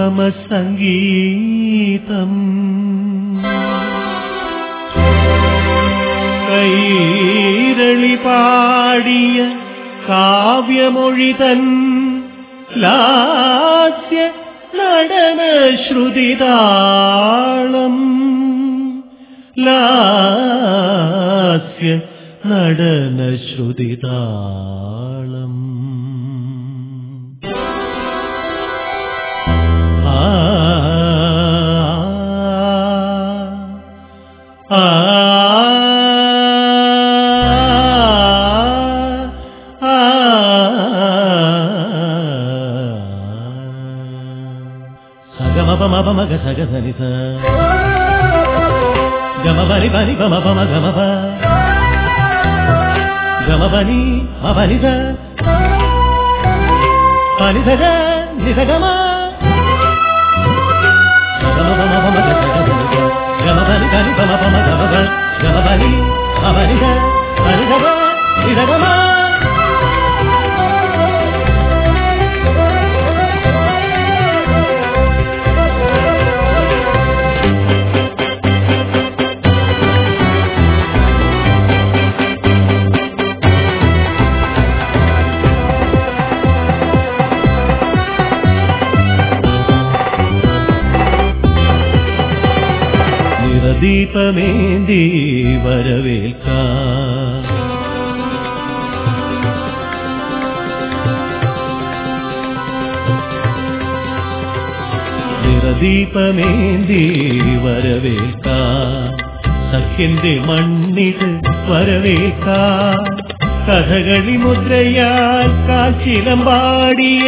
സംഗീതം കൈരളി പാടിയ കാവ്യമൊഴിതൻ ലാസ്യ നടന ശ്രുതിതാളം ലാസ്യ നടന ശ്രുതിതാളം ആ ആ ആ సగమపమపమగ సగసనిస గమపని పని పమపమ గమప గమపని మపనిస పనిసగ నిసగమ సగమపమపమగ సగసనిస గమపని పని పమపమ గమప గమపని మపనిస పనిసగ నిసగమ നിറദീപമേന്തി വരവേൽക്കാം നിറദീപമേന്തി വരവേൽക്കാം സഖ്യന്റെ മണ്ണിത് വരവേൽക്കാം കഥകളി മുദ്രയാൽ കാച്ചിലം പാടിയ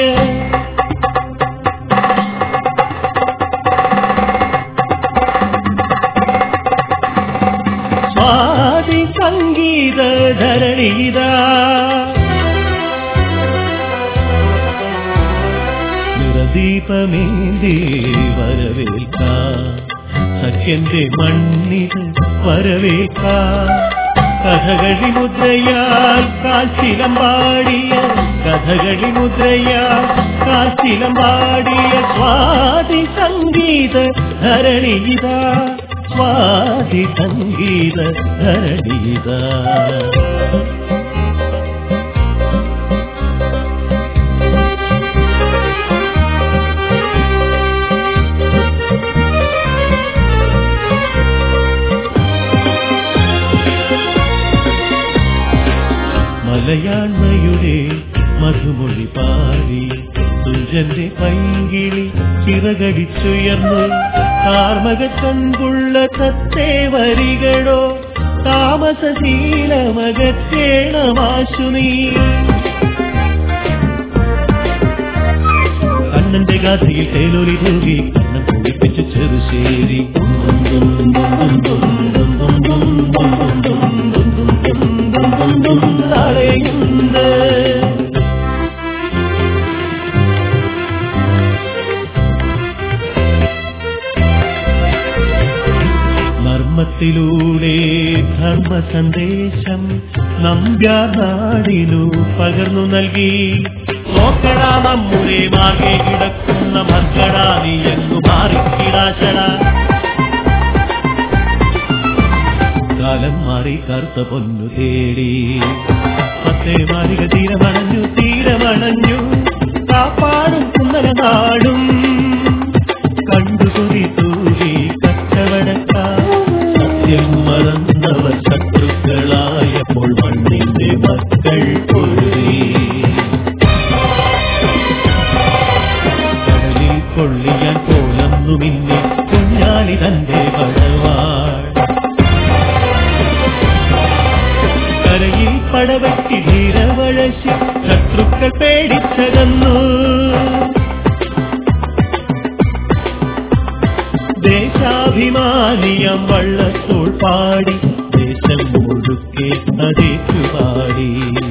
സ്വാതി സംഗീത ധരണീത നിറദീപമേന്തി വരവേൽക്കാം സഖ്യന്റെ മണ്ണിത് വരവേൽക്കാം കഥകളി മുദ്രയാൽ കാൽച്ചിലം പാടിയ കഥകളി മുദ്രയാൽ കാൽച്ചിലം പാടിയ സ്വാതി സംഗീത ധരണീത സ്വാതി സംഗീത ധരണീത മലയാണ്മയുടെ മധുമൊഴി പാടി തുഞ്ചന്റെ പൈങ്കിളി ചിറകടിച്ചുയർന്നു കാർമക കൺകുള്ള തത്തേ വരികളോ താമസശീലമകത്തേണമാശു നീ കണ്ണന്റെ ഗാഥയിൽ തേലൊലി തൂകി കണ്ണൻ കുളിപ്പിച്ച് ചെറുശേരി തടയുണ്ട് നർമ്മത്തിലൂടെ ധർമ്മ സന്ദേശം നമ്പ്യാനാടിനു പകർന്നു നൽകി നോക്കടാ നമ്മുടെ മാകെ കിടക്കുന്ന മക്കളാ നീ എന്നു മാറിക്കിടാശട കാലം മാറി കറുത്ത പൊന്നു തേടി പത്തേ മാറിക തീരമണഞ്ഞു തീരമണഞ്ഞു കാപ്പാടും കുന്നല നാടും കണ്ടു കൊതി തൂകി കച്ചവടക്കാർ സത്യം മറന്നവർ ശത്രുക്കളായപ്പോൾ മണ്ണിന്റെ മക്കൾ പൊരുതി കടലിൽ കൊള്ളിയാൻ പോലന്നു മിന്നി കുഞ്ഞാലി തന്റെ പടവാൾ കരയിൽ പടവറ്റി ധീരവഴശി ശത്രുക്കൾ പേടിച്ചകന്നു ദേശാഭിമാനിയം വള്ളത്തോൾ പാടി ദേശം മുഴുക്കെ അതേറ്റുപാടി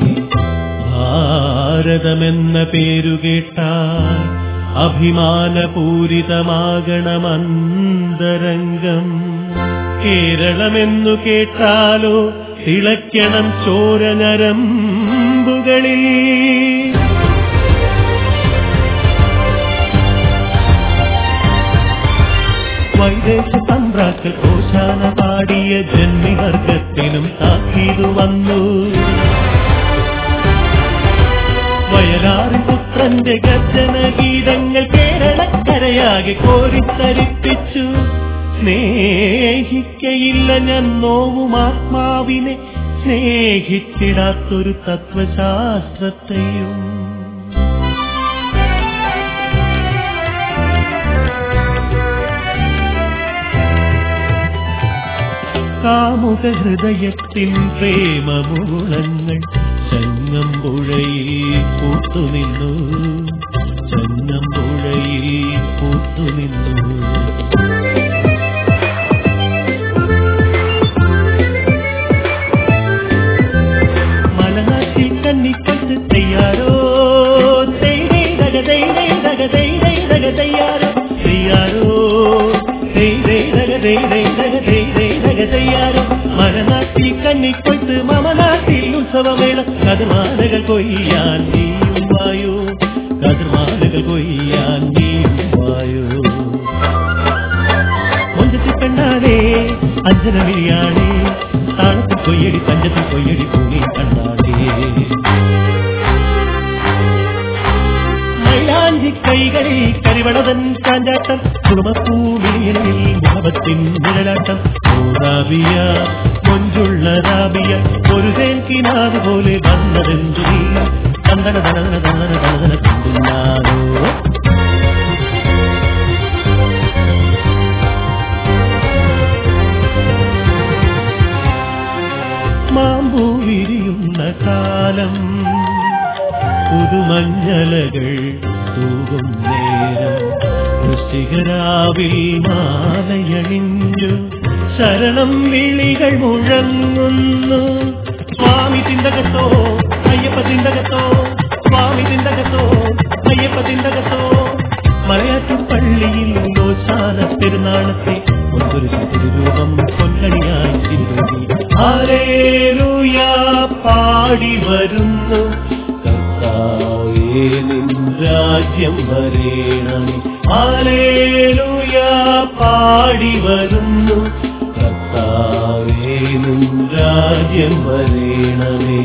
ഭാരതമെന്ന പേരു കേട്ടാൽ അഭിമാനപൂരിതമാകണമന്തരംഗം കേരളമെന്നു കേട്ടാലോ തിളയ്ക്കണം ചോരനരമ്പുകളിൽ വൈദേശ തന്ത്രാക്കൾ ഓശാന പാടിയ ജന്മിവർഗത്തിനും താക്കീതു വന്നു വയലാറി പുത്രന്റെ ഗർജന ഗീതങ്ങൾ കേരളക്കരയാകെ കോരിത്തരിപ്പിച്ചു സ്നേഹിക്കയില്ല ഞാൻ നോവും ആത്മാവിനെ സ്നേഹിച്ചിടാത്തൊരു തത്വശാസ്ത്രത്തെയും കാമുക ഹൃദയത്തിൻ പ്രേമമുളങ്ങൾ ചങ്ങമ്പുഴയിൽ പൂത്തുനിന്നു ചങ്ങമ്പുഴയിൽ പൂത്തുനിന്നു മലനാട്ടിൽ കന്നിക്കൊട്ട് തയ്യാറോ തെയ്യേ ദഗ തെയ്യേ ദഗ തെയ്യേ ദഗ തയ്യാറോ തയ്യാറോ തെയ്യേ ദഗ തെയ്യേ ദഗ തെയ്യേ ദഗ തയ്യാറോ മലനാട്ടിൽ കന്നിക്കൊട്ട് മമനാട്ടിൽ ഉത്സവമേള കതിർമാലകൾ കൊയ്യാൻ നീയും വായോ കതിർമാലകൾ കൊയ്യാൻ നീയും വായോ കൊഞ്ചത്തിൽ പെണ്ണാണേ അഞ്ജന വിളിയാണേ താളത്തിൽ കൊയ്യടി പഞ്ചത്തിൽ കൊയ്യടി പൂണി കണ്ണാടേ മൈലാഞ്ചി കൈകളിൽ കരിവളവൻ ചാഞ്ചാട്ടം കുടുംബപ്പൂമിളിയനിൽ മുഖത്തിൻ നിഴലാട്ടം ഓറാബിയ കൊഞ്ചുള്ള റാബിയ ഒരു തേൻകിനാവ് പോലെ വന്നതെന്തു നീ തന്തന തനതന തന്നന തനതന കണ്ടുന്നാരോ മാമ്പൂ വിരിയുന്ന കാലം പുതുമഞ്ഞലകൾ തൂകും നേരം വൃശ്ചികരാവിൽ മാലയണിഞ്ഞു ശരണം വിളികൾ മുഴങ്ങുന്നു സ്വാമി ചിന്തകത്തോ അയ്യപ്പ ചിന്തകത്തോ സ്വാമി ചിന്തകത്തോ അയ്യപ്പ ചിന്തകത്തോ മലയാറ്റുപള്ളിയിൽ ഓശാന പെരുന്നാളത്തെ ഒന്നൊരു തിരുരൂപം പൊന്നണിയായി തിരുവി ഹല്ലേലൂയ പാടി വരുന്നു കർത്താവേ നിൻ രാജ്യം വരേണമേ ഹല്ലേലൂയ പാടി വരുന്നു കർത്താവേ നിൻ രാജ്യം വരേണമേ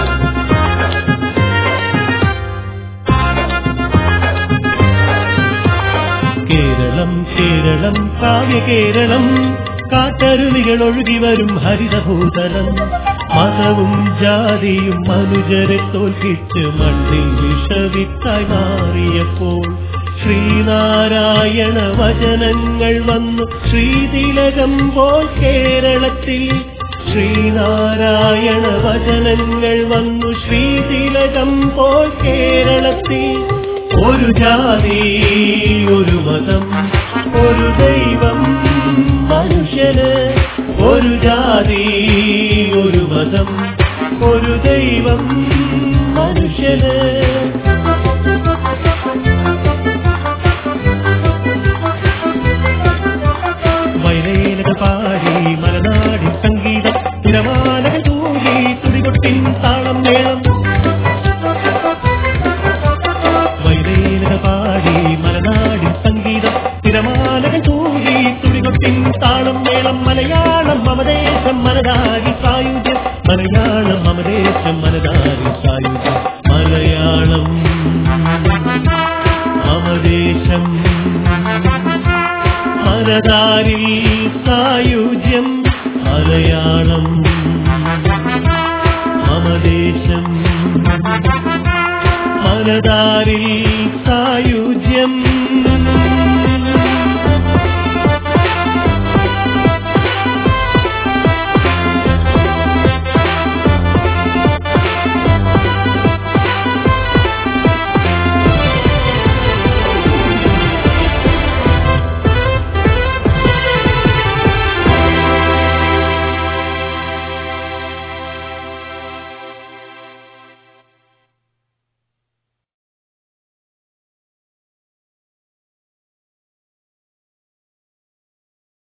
കേരളം കേരളം കാവ്യ കേരളം കാട്ടരുവികൾ ഒഴുകി വരും ഹരിതഭൂതലം മതവും ജാതിയും മനുജരെ തോൽപ്പിച്ച് മണ്ണിൽ വിഷവിത്തായി മാറിയപ്പോൾ ശ്രീനാരായണ വചനങ്ങൾ വന്നു ശ്രീതിലകം പോൽ കേരളത്തിൽ ശ്രീനാരായണ വചനങ്ങൾ വന്നു ശ്രീതിലകം പോൽ കേരളത്തിൽ ഒരു ജാതി ഒരു മതം ഒരു ദൈവം മനുഷ്യന് ഒരു ജാതി ഒരു മതം ഒരു ദൈവം മനുഷ്യന് വയലേലക പാടി മലനാടി സംഗീതം തിരമാലക തൂകി തുടികൊട്ടിൻ താളം മേളം വൈരേലക പാടി മലനാടി സംഗീതം തിരമാലകൾ തൂകി തുടികൊട്ടിൻ താളം മേളം മലയാളം മമദേശം മനതാരി സായുജ്യം മലയാളം മമദേശം മനതാരി സായുജ്യം മലയാളം മമദേശം മനതാരിൽ സായുജ്യം മലയാളം മമദേശം മനതാരിൽ സായുജ്യം